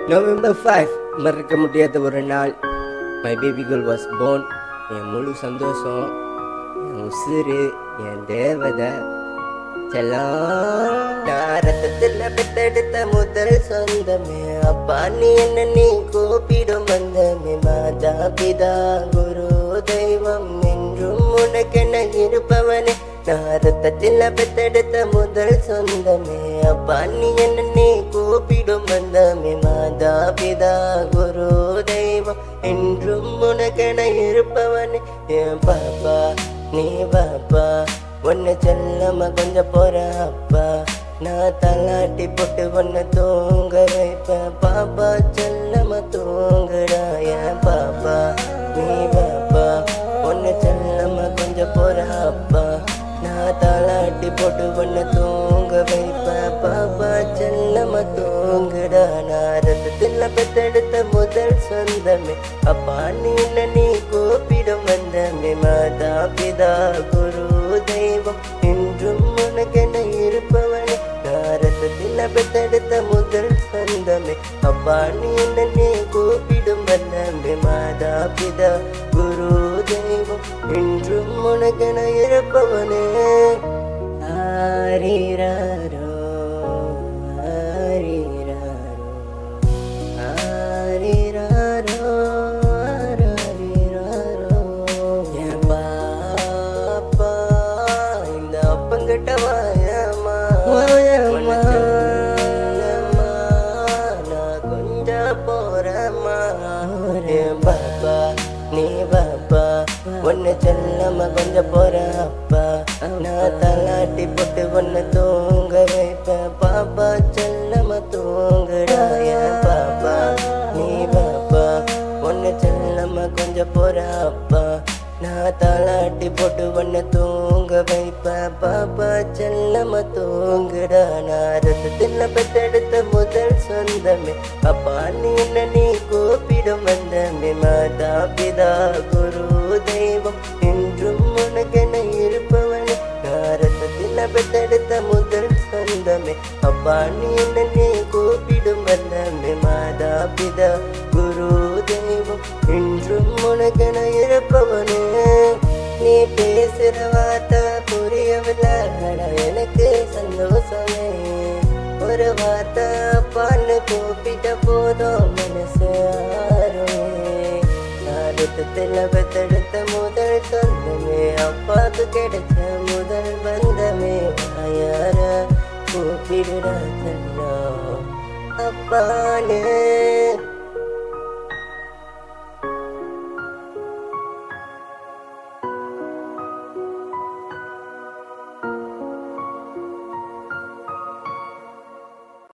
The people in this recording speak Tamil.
நவம்பர் ஃபைவ் மறக்க முடியாத ஒரு நாள் my baby girl was born என் முழு சந்தோஷம் என் உசுறு என் தேவதை செல்லம் நான் ரத்தத்தில் பெத்தெடுத்த முதல் சொந்தமே அப்பா நீ என்ன நீ கூப்பிடும் வந்தமே மாதா பிதா குரு தெய்வம் என்றும் உனக்கென இருப்பவனே நான் ரத்தத்தில் பெத்தெடுத்த முதல் சொந்தமே அப்பா நீ என்ன நீ கூப்பிடும் வந்தமே மாதா பிதா குரு தெய்வம் என்றும் உனக்கென இருப்பவனே என் பாப்பா நீ பாப்பா ஒன்னு செல்லம்மா கொஞ்சம் போற அப்பா நான் தலாட்டி போட்டு ஒன்னு தூங்க வைப்பேன் பாப்பா செல்லம்மா தூங்குடா என் பாப்பா நீ பாப்பா ஒன்னு செல்லம்மா கொஞ்சம் போற அப்பா நான் தலாட்டி போட்டு ஒன்னு தூங்க வைப்பேன் பாப்பா செல்லம்மா தூங்குடா நான் ரத்தத்தில் பெத்தெடுத்த முதல் சொந்தமே அப்பா நீ என்ன நீ கூப்பிடும் வந்தமே மாதா பிதா குரு தெய்வம் என்றும் உனக்கென இருப்பவனே நாரதத்தில் பெத்தெடுத்த முதல் சொந்தமே அப்பா நீ என்ன நீ கூப்பிடும் வந்தமே மாதா பிதா குரு தெய்வம் என்றும் உனக்கென இருப்பவனே ஆரீராரோ ஆரீராரோ ஆரீராரோ ஆரீராரோ என் பாப்பா இந்த அப்பங்கிட்ட வாயம்மா வாயம்மா நான் கொஞ்சம் போறேம்மா என் பாப்பா நீ பாப்பா ஒன்னு செல்லம்மா கொஞ்சம் போற அப்பா நான் தலாட்டி போட்டு ஒன்னு தூங்க வைப்பேன் பாப்பா செல்லம்மா தூங்குடா என் பாப்பா நீ பாப்பா ஒன்னு செல்லம்மா கொஞ்சம் போற அப்பா நான் தலாட்டி போட்டு ஒன்னு தூங்க வைப்பேன் பாப்பா செல்லம்மா தூங்குடா நான் ரத்தத்தில் பெத்தெடுத்த முதல் சொந்தமே அப்பா நீ என்ன நீ கூப்பிடும் வந்தமே மாதா பிதா குரு தெய்வம் என்றும் உனக்கென இருப்பவனே நான் ரத்தத்தில் பெத்தெடுத்த முதல் சொந்தமே அப்பா நீ என்ன நீ கூப்பிடும் வந்தமே மாதா பிதா குரு தெய்வம் என்றும் உனக்கென இருப்பவனே நீ பேசுற வார்த்தை புரியவில்லை ஆனா எனக்கு சந்தோஷமே ஒரு வார்த்தை அப்பான்னு கூப்பிட்ட போதும் மனசு ஆறுமே அடுத்தத்தில் பெத்தெடுத்த முதல் சொந்தமே அப்பாக்கு கிடைச்ச முதல் பந்தமே வாயார கூப்பிடுடா தன்னா அப்பானே